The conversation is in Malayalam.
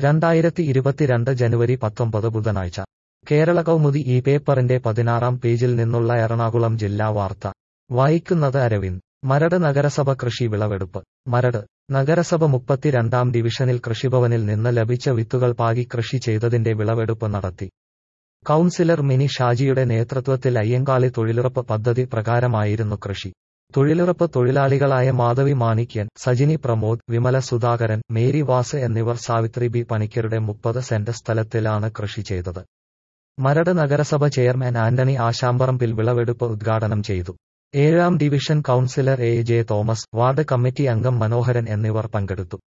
രണ്ടായിരത്തി ഇരുപത്തിരണ്ട് ജനുവരി പത്തൊമ്പത് ബുധനാഴ്ച കേരള കൗമുദി ഈ പേപ്പറിന്റെ പതിനാറാം പേജിൽ നിന്നുള്ള എറണാകുളം ജില്ലാ വാർത്ത വായിക്കുന്നത് അരവിന്ദ് മരട് നഗരസഭ കൃഷി വിളവെടുപ്പ് മരട് നഗരസഭ മുപ്പത്തിരണ്ടാം ഡിവിഷനിൽ കൃഷിഭവനിൽ നിന്ന് ലഭിച്ച വിത്തുകൾ പാകി കൃഷി ചെയ്തതിന്റെ വിളവെടുപ്പ് നടത്തി കൗൺസിലർ മിനി ഷാജിയുടെ നേതൃത്വത്തിൽ അയ്യങ്കാളി തൊഴിലുറപ്പ് പദ്ധതി പ്രകാരമായിരുന്നു കൃഷി തൊഴിലുറപ്പ് തൊഴിലാളികളായ മാധവി മാണിക്യൻ സജിനി പ്രമോദ് വിമല സുധാകരൻ മേരി വാസ് എന്നിവർ സാവിത്രി ബി പണിക്കരുടെ മുപ്പത് സെന്റ് സ്ഥലത്തിലാണ് കൃഷി ചെയ്തത് മരട് നഗരസഭ ചെയർമാൻ ആന്റണി ആശാമ്പറമ്പിൽ വിളവെടുപ്പ് ഉദ്ഘാടനം ചെയ്തു ഏഴാം division councillor A J Thomas ward committee അംഗം മനോഹരൻ എന്നിവർ പങ്കെടുത്തു